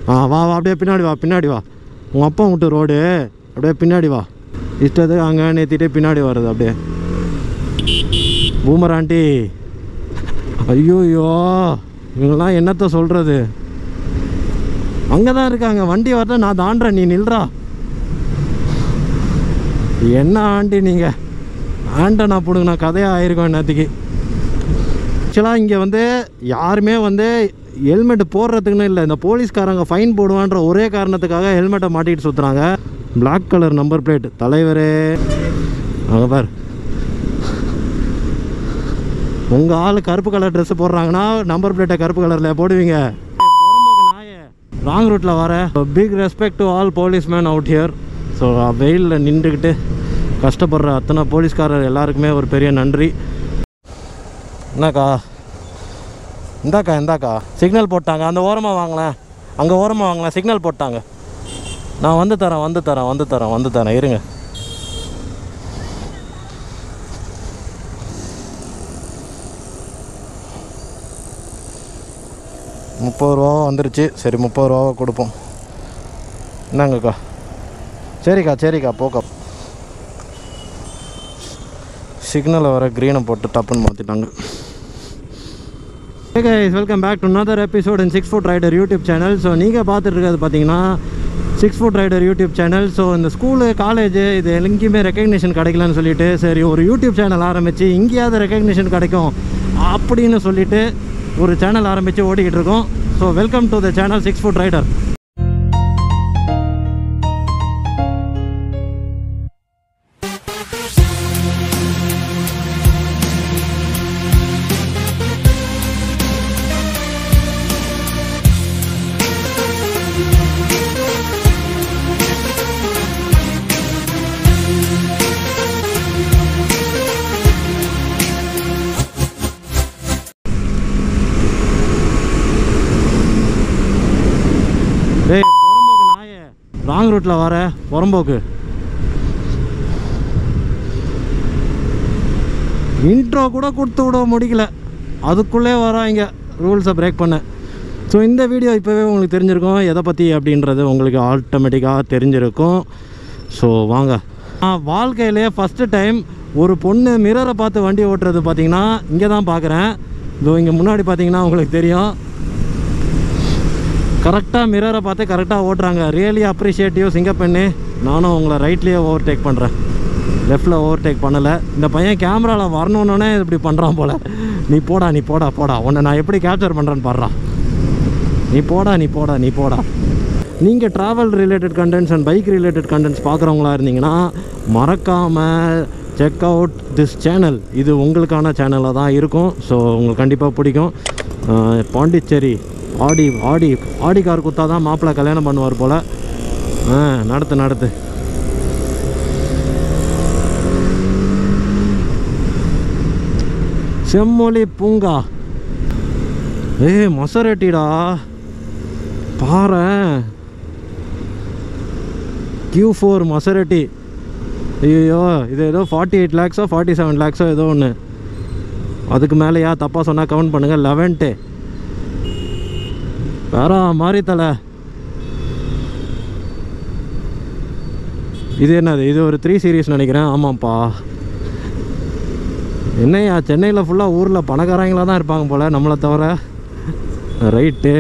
ஆ வா வா அப்படியே பின்னாடி வா பின்னாடி வா உங்கள் அப்பா விட்டு ரோடு அப்படியே பின்னாடி வா இஷ்டத்துக்கு அங்கே நேற்றிட்டே பின்னாடி வருது அப்படியே பூமர் ஆண்டி ஐயோயோ இவங்கெல்லாம் என்னத்த சொல்கிறது அங்கே தான் இருக்காங்க வண்டி வரத நான் தாண்டுறேன் நீ நில்றா என்ன ஆண்டி நீங்கள் ஆண்டை நான் பிடுங்க கதையாக ஆயிருக்கோம் என்னத்துக்கு ஆக்சுவலாக இங்கே வந்து யாருமே வந்து ஹெல்மெட் போடுறதுக்குன்னு இல்லை இந்த போலீஸ்காரங்க ஃபைன் போடுவான்ற ஒரே காரணத்துக்காக ஹெல்மெட்டை மாட்டிட்டு சுற்றுறாங்க Black கலர் நம்பர் பிளேட் தலைவரே அங்கே பார் உங்கள் ஆள் கருப்பு கலர் ட்ரெஸ் போடுறாங்கன்னா நம்பர் பிளேட்டை கருப்பு கலரில் போடுவீங்க ராங் ரூட்டில் வர big respect to all policeman out here so வெயிலில் நின்றுக்கிட்டு கஷ்டப்படுற அத்தனை போலீஸ்காரர் எல்லாருக்குமே ஒரு பெரிய நன்றி என்னக்கா இந்தாக்கா இந்தாக்கா சிக்னல் போட்டாங்க அந்த ஓரமாக வாங்களேன் அங்கே ஓரமாக வாங்களேன் சிக்னல் போட்டாங்க நான் வந்து தரேன் வந்து தரேன் வந்து தரேன் வந்து தரேன் இருங்க முப்பது ரூபா வந்துருச்சு சரி முப்பது ரூபாவை கொடுப்போம் என்னங்கக்கா சரிக்கா சரிக்கா போக்கா சிக்னலை வர க்ரீனை போட்டு டப்புன்னு மாற்றிட்டாங்க hey guys welcome back to another episode in six foot rider YouTube channel so நீங்கள் பார்த்துட்டு இருக்கிறது பார்த்தீங்கன்னா six foot rider YouTube channel so இந்த ஸ்கூலு காலேஜ் இது எங்கேயுமே ரெக்கக்னிஷன் கிடைக்கலன்னு சொல்லிட்டு சரி ஒரு யூடியூப் சேனல் ஆரம்பித்து இங்கேயாவது ரெக்கக்னிஷன் கிடைக்கும் அப்படின்னு சொல்லிட்டு ஒரு சேனல் ஆரம்பித்து ஓடிக்கிட்டு இருக்கோம் so welcome to the channel six foot rider டேய் புறம்போக்கு நாயே ராங் ரூட்டில் வர புறம்போக்கு இன்ட்ரோ கூட கொடுத்து விட முடியல அதுக்குள்ளே வராங்க ரூல்ஸை பிரேக் பண்ண ஸோ இந்த வீடியோ இப்போவே உங்களுக்கு தெரிஞ்சிருக்கும் எதை பற்றி அப்படின்றது உங்களுக்கு ஆட்டோமேட்டிக்காக தெரிஞ்சிருக்கும் ஸோ வாங்க நான் வாழ்க்கையிலே ஃபஸ்ட்டு டைம் ஒரு பொண்ணு மிரரை பார்த்து வண்டி ஓட்டுறது பார்த்தீங்கன்னா இங்கே தான் பார்க்குறேன் இதோ இங்கே முன்னாடி பார்த்தீங்கன்னா உங்களுக்கு தெரியும் கரெக்டாக மிரரை பார்த்து கரெக்டாக ஓட்டுறாங்க ரியலி அப்ரிஷியேட்டிவ் சிங்கப்பெண்ணு நானும் உங்களை ரைட்லேயே ஓவர்டேக் பண்ணுறேன் லெஃப்டில் ஓவர்டேக் பண்ணலை இந்த பையன் கேமராவில் வரணுன்னே இப்படி பண்ணுறான் போல் நீ போடா நீ போடா போடா உன்னை நான் எப்படி கேப்சர் பண்ணுறேன்னு பாடுறான் நீ போடா நீ போடா நீ போடா நீங்கள் travel related contents and bike related contents பார்க்குறவங்களா இருந்தீங்கன்னா மறக்காமல் செக் அவுட் திஸ் சேனல் இது உங்களுக்கான சேனலாக தான் இருக்கும் ஸோ உங்களுக்கு கண்டிப்பாக பிடிக்கும் அஹ் பாண்டிச்சேரி ஆடி ஆடி ஆடி கார் குத்தா தான் மாப்பிள்ளை கல்யாணம் பண்ணுவார் போல் ஆ நடத்து நடத்து செம்மொழி பூங்கா ஏய் மொசரட்டிடா பாரேன் கியூ ஃபோர் மொசரட்டி ஐயோ இது ஏதோ ஃபார்ட்டி எயிட் லேக்ஸோ ஃபார்ட்டி செவன் லேக்ஸோ ஏதோ ஒன்று அதுக்கு மேலேயா தப்பாக சொன்னால் கவுண்ட் பண்ணுங்கள் லெவன்ட்டு வேற மாதிரி தலை இது என்னது இது ஒரு த்ரீ சீரீஸ் நினைக்கிறேன் ஆமாம்ப்பா என்னையா சென்னையில் ஃபுல்லாக ஊரில் பணக்காரங்களாக தான் இருப்பாங்க போல் நம்மளை தவிர ரைட்டு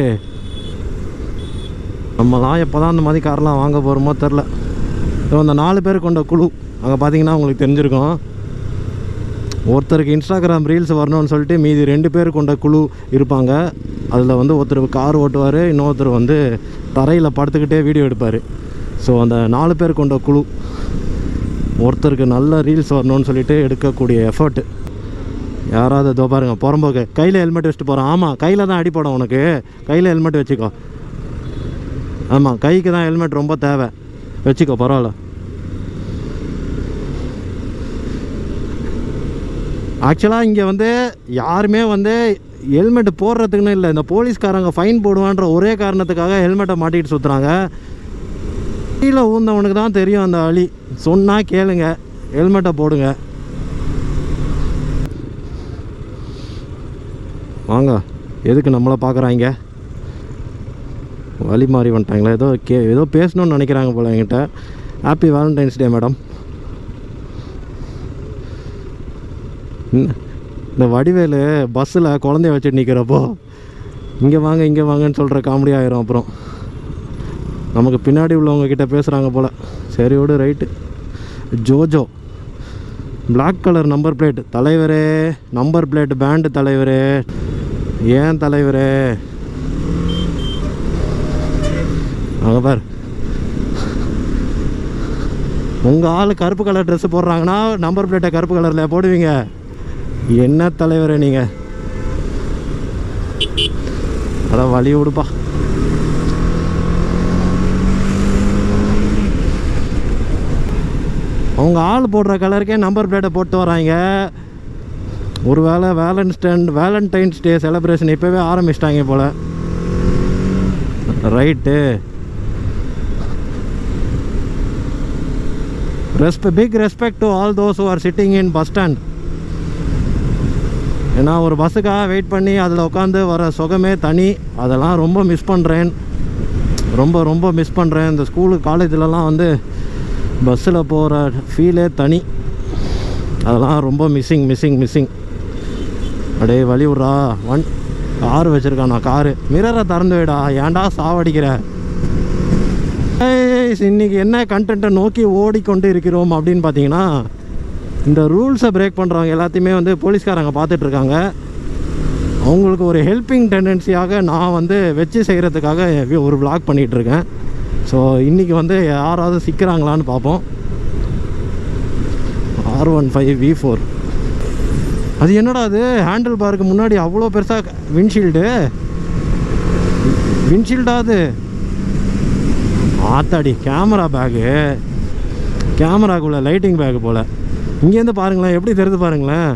நம்மலாம் எப்போ தான் அந்த மாதிரி கார்லாம் வாங்க போகிறோமோ தெரில ஸோ அந்த நாலு பேர் கொண்ட குழு அங்கே பார்த்தீங்கன்னா உங்களுக்கு தெரிஞ்சிருக்கும் ஒருத்தருக்கு இன்ஸ்டாகிராம் ரீல்ஸ் வரணும்னு சொல்லிட்டு மீதி ரெண்டு பேர் கொண்ட குழு இருப்பாங்க அதில் வந்து ஒருத்தர் கார் ஓட்டுவார் இன்னொருத்தர் வந்து தரையில் படுத்துக்கிட்டே வீடியோ எடுப்பார் ஸோ அந்த நாலு பேர் கொண்ட குழு ஒருத்தருக்கு நல்ல ரீல்ஸ் வரணும்னு சொல்லிட்டு எடுக்கக்கூடிய எஃபர்ட் யாராவது இதோ பாருங்க புறம்போக்கு கையில் ஹெல்மெட் வச்சுட்டு போகிறான் ஆமாம் கையில் தான் அடிப்படும் உனக்கு கையில் ஹெல்மெட் வச்சுக்கோ ஆமாம் கைக்கு தான் ஹெல்மெட் ரொம்ப தேவை வச்சுக்கோ பரவாயில்ல ஆக்சுவலாக இங்கே வந்து யாருமே வந்து ஹெல்மெட் போடுறதுக்குன்னு இல்லை இந்த போலீஸ்காரங்க ஃபைன் போடுவான்ற ஒரே காரணத்துக்காக ஹெல்மெட்டை மாட்டிக்கிட்டு சுற்றுறாங்க கீழே ஊந்தவனுக்கு தான் தெரியும் அந்த வழி சொன்னால் கேளுங்க ஹெல்மெட்டை போடுங்க வாங்க எதுக்கு நம்மளை பார்க்குறாங்க வழி மாறி வந்துட்டாங்களா ஏதோ கே ஏதோ பேசணும்னு நினைக்கிறாங்க போல் என்கிட்ட ஹாப்பி வேலண்டைன்ஸ் டே மேடம் இந்த வடிவேலு பஸ்ஸில் குழந்தைய வச்சுட்டு நிற்கிறப்போ இங்கே வாங்க இங்கே வாங்கன்னு சொல்கிற காமெடி ஆயிரும் அப்புறம் நமக்கு பின்னாடி உள்ளவங்க கிட்ட பேசுகிறாங்க போல் சரி விடு ரைட்டு ஜோஜோ Black கலர் நம்பர் பிளேட் தலைவரே நம்பர் பிளேட் பேண்டு தலைவரே ஏன் தலைவரே அங்கே பார் உங்கள் ஆள் கருப்பு கலர் ட்ரெஸ்ஸு போடுறாங்கன்னா நம்பர் பிளேட்டை கருப்பு கலரில் போடுவீங்க என்ன தலைவரே நீங்கள் அட வழி விடுப்பா அவங்க ஆள் போடுற கலருக்கே நம்பர் பிளேட்டை போட்டு வராங்க ஒருவேளை வேலன்ஸ்டைன் வேலண்டைன்ஸ் டே செலிப்ரேஷன் இப்போவே ஆரம்பிச்சிட்டாங்க போல் ரைட்டு ரெஸ்பெ big respect to all those who are sitting in bus stand ஏன்னா ஒரு பஸ்ஸுக்காக வெயிட் பண்ணி அதில் உட்காந்து வர சுகமே தனி அதெல்லாம் ரொம்ப மிஸ் பண்ணுறேன் ரொம்ப ரொம்ப மிஸ் பண்ணுறேன் இந்த ஸ்கூலு காலேஜிலலாம் வந்து பஸ்ஸில் போகிற ஃபீலே தனி அதெல்லாம் ரொம்ப மிஸ்ஸிங் மிஸ்ஸிங் மிஸ்ஸிங் அடே வழி விட்றா வன் கார் வச்சுருக்கானா காரு மிரரை திறந்து விடா ஏன்டா சாவடிக்கிற ஏய், இன்னைக்கு என்ன கண்டென்ட்டை நோக்கி ஓடிக்கொண்டு இருக்கிறோம் அப்படின்னு பார்த்தீங்கன்னா இந்த ரூல்ஸை பிரேக் பண்ணுறவங்க எல்லாத்தையுமே வந்து போலீஸ்காரங்க பார்த்துட்டு இருக்காங்க அவங்களுக்கு ஒரு ஹெல்பிங் டெண்டன்சியாக நான் வந்து வச்சு செய்கிறதுக்காக ஒரு vlog பண்ணிகிட்டு இருக்கேன் ஸோ இன்றைக்கி வந்து யாராவது சிக்கிறாங்களான்னு பார்ப்போம் R one five V four அது என்னடா அது ஹேண்டில் பாருக்கு முன்னாடி அவ்வளோ பெருசாக விண்ஷீல்டு விண்ஷீல்டா அது ஆத்தாடி கேமரா பேகு கேமராக்குள்ள லைட்டிங் பேக்கு போல் இங்கேருந்து பாருங்களேன் எப்படி தெரியுது பாருங்களேன்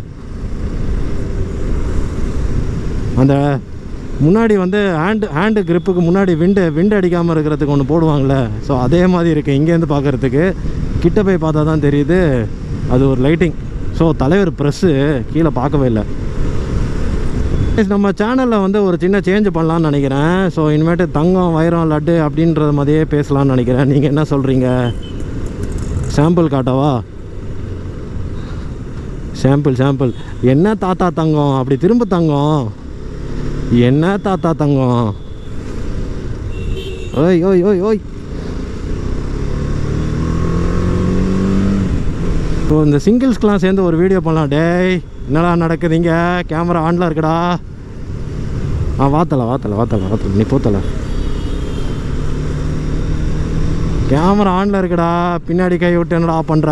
அந்த முன்னாடி வந்து ஹேண்டு ஹேண்டு கிரிப்புக்கு முன்னாடி விண்டு விண்டு அடிக்காமல் இருக்கிறதுக்கு ஒன்று போடுவாங்கள்ல ஸோ அதே மாதிரி இருக்குது இங்கேருந்து பார்க்குறதுக்கு கிட்ட போய் பார்த்தா தான் தெரியுது அது ஒரு லைட்டிங் ஸோ தலைவர் ப்ரெஸ்ஸு கீழே பார்க்கவே இல்லை Guys, நம்ம சேனலில் வந்து ஒரு சின்ன சேஞ்ச் பண்ணலான்னு நினைக்கிறேன் ஸோ இனிமேட்டு தங்கம் வைரம் லட்டு அப்படின்றது மாதிரியே பேசலாம்னு நினைக்கிறேன் நீங்கள் என்ன சொல்கிறீங்க சாம்பிள் காட்டவா சாம்பிள் சாம்பிள் என்ன தாத்தா தங்கம் அப்படி திரும்ப தங்கம் என்ன தாத்தா தங்கம் ஓய் ஓய் ஓய் ஓய் இப்போ இந்த சிங்கிள்ஸ்க்கெலாம் சேர்ந்து ஒரு வீடியோ பண்ணலாம் டேய் என்னடா நடக்குதுங்க கேமரா ஆன்ல இருக்குடா ஆ வாத்தல வாத்தல வாத்தல வாத்தல நீ போத்தல கேமரா ஆன்ல இருக்குடா பின்னாடி கை விட்டு என்னடா பண்ணுற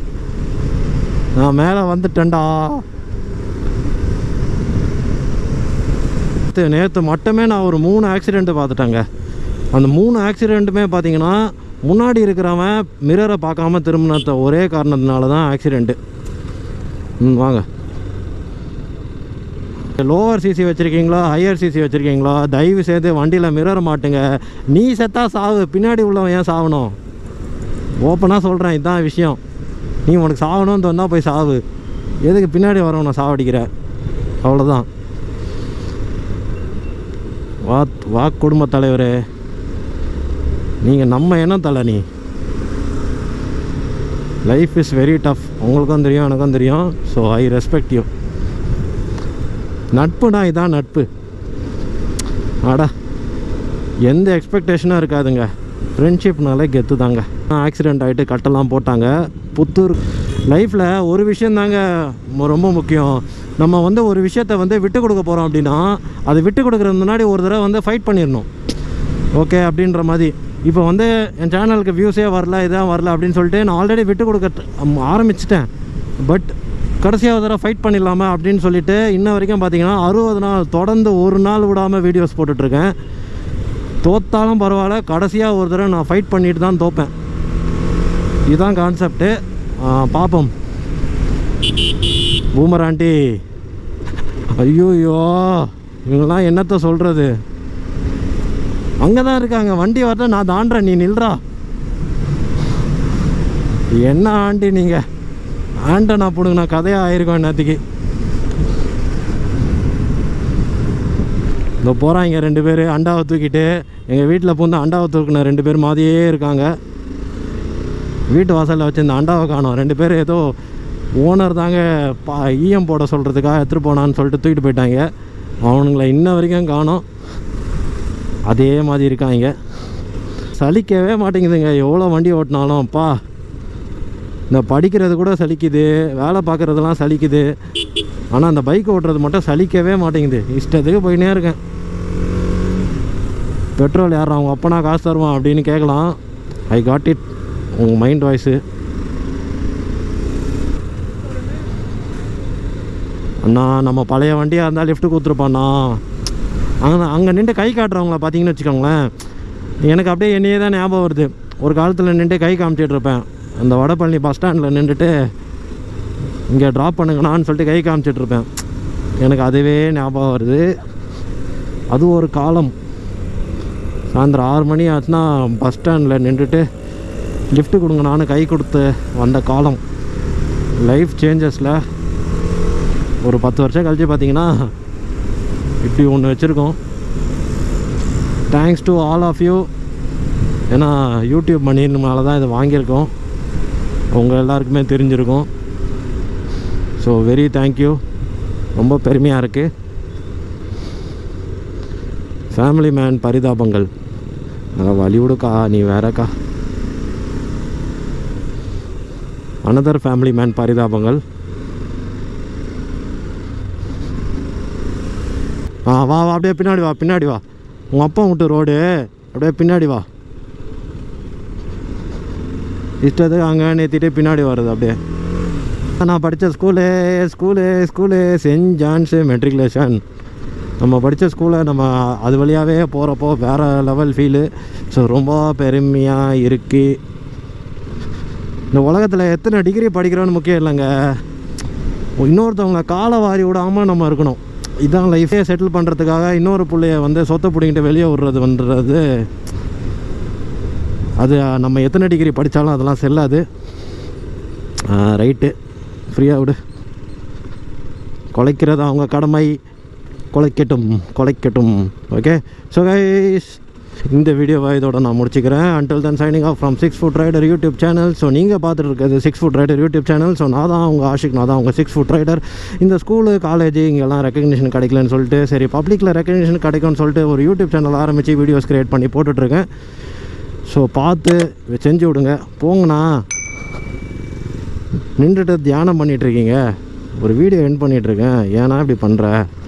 நான் மேலே வந்துட்டேன்டா நேற்று நேற்று மட்டுமே நான் ஒரு மூணு ஆக்சிடெண்ட்டு பார்த்துட்டேங்க அந்த மூணு ஆக்சிடெண்ட்டுமே பார்த்தீங்கன்னா முன்னாடி இருக்கிறவன் மிரரை பார்க்காம திரும்பினத்த ஒரே காரணத்தினால தான் ஆக்சிடெண்ட்டு ம் வாங்க லோவர் சிசி வச்சுருக்கீங்களா ஹையர் சிசி வச்சுருக்கீங்களா தயவு செய்து வண்டியில் மிரர் மாட்டுங்க நீ செத்தா சாவு பின்னாடி உள்ளவன் ஏன் சாவணும் ஓப்பனாக சொல்கிறேன் இதுதான் விஷயம் நீ உனக்கு சாவணும்னு தோணா போய் சாவு எதுக்கு பின்னாடி வரவனை சாவடிக்கிற அவ்வளோதான் வா வா குடும்ப தலைவரே நீங்கள் நம்ம என்ன தலை நீ லைஃப் இஸ் வெரி டஃப் உங்களுக்கும் தெரியும் எனக்கும் தெரியும் ஸோ ஐ ரெஸ்பெக்ட் யூ நட்புனா இதான் நட்பு ஆடா எந்த எக்ஸ்பெக்டேஷனும் இருக்காதுங்க ஃப்ரெண்ட்ஷிப்னாலே கெத்து தாங்க ஆக்சிடெண்ட் ஆகிட்டு கட்டெல்லாம் போட்டாங்க புத்தூர் லைஃப்பில் ஒரு விஷயம் தாங்க ரொம்ப முக்கியம் நம்ம வந்து ஒரு விஷயத்த வந்து விட்டு கொடுக்க போகிறோம் அப்படின்னா அது விட்டு கொடுக்குறது முன்னாடி ஒரு தடவை வந்து ஃபைட் பண்ணிடணும் ஓகே அப்படின்ற மாதிரி இப்போ வந்து என் சேனலுக்கு வியூஸே வரல இதான் வரல அப்படின்னு சொல்லிட்டு நான் ஆல்ரெடி விட்டு கொடுக்க ம், ஆரம்பிச்சிட்டேன் பட் கடைசியாக ஒரு தடவை ஃபைட் பண்ணிடலாமா அப்படின்னு சொல்லிட்டு இன்ன வரைக்கும் பார்த்தீங்கன்னா அறுபது நாள் தொடர்ந்து ஒரு நாள் விடாமல் வீடியோஸ் போட்டுட்ருக்கேன் தோத்தாலும் பரவாயில்ல கடைசியாக ஒரு தடவை நான் ஃபைட் பண்ணிட்டு தான் தோப்பேன் இதுதான் கான்செப்ட்டு பார்ப்போம் பூமர் ஆண்டி ஐயோயோ இவங்கெல்லாம் என்னத்த சொல்கிறது அங்கே தான் இருக்காங்க வண்டி வரத நான் தாண்டுறேன் நீ நில்றா என்ன ஆண்டி நீங்கள் ஆண்டை நான் பிடுங்கினா கதையாக ஆயிருக்கோம் நேற்றுக்கு இந்த போகிறாங்க ரெண்டு பேர் அண்டாவை தூக்கிட்டு எங்கள் வீட்டில் பூந்து அண்டாவை தூக்கின ரெண்டு பேர் மாதிரியே இருக்காங்க வீட்டு வாசலில் வச்சு இந்த அண்டாவை காணோம் ரெண்டு பேர் ஏதோ ஓனர் தாங்க பா ஈஎம் போட சொல்கிறதுக்காக எடுத்துகிட்டு போனான்னு சொல்லிட்டு தூக்கிட்டு போயிட்டாங்க அவனுங்களை இன்ன வரைக்கும் காணோம் அதே மாதிரி இருக்காங்க சலிக்கவே மாட்டேங்குதுங்க எவ்வளோ வண்டி ஓட்டினாலும் அப்பா இந்த படிக்கிறது கூட சலிக்குது வேலை பார்க்குறதெல்லாம் சலிக்குது ஆனால் அந்த பைக் ஓட்டுறது மட்டும் சலிக்கவே மாட்டேங்குது இஷ்டத்துக்கு போயினே இருக்கேன் பெட்ரோல் யார் அவங்க அப்பனா காசு தருவான் அப்படின்னு கேட்கலாம் ஐ காட் இட் உங்கள் மைண்ட் வாய்ஸு அண்ணா நம்ம பழைய வண்டியாக இருந்தால் லிஃப்ட்டு கொடுத்துருப்பாண்ணா அங்கே அங்கே நின்று கை காட்டுறவங்கள பார்த்தீங்கன்னு வச்சுக்கோங்களேன் எனக்கு அப்படியே என்னையே தான் ஞாபகம் வருது ஒரு காலத்தில் நின்று கை காமிச்சிட்டு இருப்பேன் அந்த வடபழனி பஸ் ஸ்டாண்டில் நின்றுட்டு இங்கே ட்ராப் பண்ணுங்கண்ணான்னு சொல்லிட்டு கை காமிச்சிட்டு இருப்பேன் எனக்கு அதுவே ஞாபகம் வருது அது ஒரு காலம் சாயந்தரம் ஆறு மணி ஆச்சுன்னா பஸ் ஸ்டாண்டில் நின்றுட்டு லிஃப்ட்டு கொடுங்கண்ணான்னு கை கொடுத்து வந்த காலம் லைஃப் சேஞ்சஸில் ஒரு பத்து வருஷம் கழிச்சு பார்த்தீங்கன்னா இப்படி ஒன்று வச்சுருக்கோம் thanks to all of you ஏன்னா யூடியூப் மணினால தான் இதை வாங்கியிருக்கோம் உங்கள் எல்லாருக்குமே தெரிஞ்சிருக்கும் ஸோ வெரி தேங்க்யூ ரொம்ப பெருமையாக இருக்குது ஃபேமிலி மேன் பரிதாபங்கள் அங்கே வழி விடுக்கா நீ வேறக்கா அனதர் ஃபேமிலி மேன் பரிதாபங்கள் ஆ வா வா அப்படியே பின்னாடி வா பின்னாடி வா உங்கள் அப்பா விட்டு ரோடு அப்படியே பின்னாடி வா இஷ்டத்துக்கு அங்கே நிறுத்திட்டு பின்னாடி வருது அப்படியே நான் படித்த school school school Saint John's matriculation நம்ம படித்த ஸ்கூலை நம்ம அது வழியாகவே போகிறப்போ வேறு லெவல் ஃபீலு ஸோ ரொம்ப பெருமையாக இருக்குது இந்த உலகத்தில் எத்தனை டிகிரி படிக்கிறோன்னு முக்கியம் இல்லைங்க இன்னொருத்தவங்கள காலை வாரி விடாமல் நம்ம இருக்கணும் இதான் லைஃபே செட்டில் பண்ணுறதுக்காக இன்னொரு பிள்ளைய வந்து சொத்தை பிடிங்கிட்டு வெளியே விடுறது வந்துடுறது அது நம்ம எத்தனை டிகிரி படித்தாலும் அதெல்லாம் செல்லாது ரைட்டு ஃப்ரீயாக விடு கொலைக்கிறது அவங்க கடமை கொலைக்கட்டும் கொலைக்கட்டும் ஓகே ஸோ கைஸ் இந்த வீடியோவை இதோட நான் முடிச்சுக்கிறேன் until then signing off from six foot rider YouTube channel so நீங்கள் பார்த்துட்டு இருக்கிறது six foot rider YouTube channel so நான் தான் உங்கள் ஆஷிக் நான் தான் உங்கள் சிக்ஸ் ஃபுட் ரைடர் இந்த ஸ்கூலு காலேஜ் இங்கெல்லாம் ரெக்கக்னிஷன் கிடைக்கலன்னு சொல்லிட்டு சரி பப்ளிக்கில் ரெக்கக்னிஷன் கிடைக்கும்னு சொல்லிட்டு ஒரு யூடியூப் சேனல் ஆரம்பித்து வீடியோஸ் க்ரியேட் பண்ணி போட்டுட்ருக்கேன் ஸோ பார்த்து செஞ்சு விடுங்க போங்கண்ணா நின்றுட்டு தியானம் பண்ணிகிட்ருக்கீங்க ஒரு வீடியோ என் பண்ணிகிட்ருக்கேன் ஏன்னா இப்படி பண்ணுற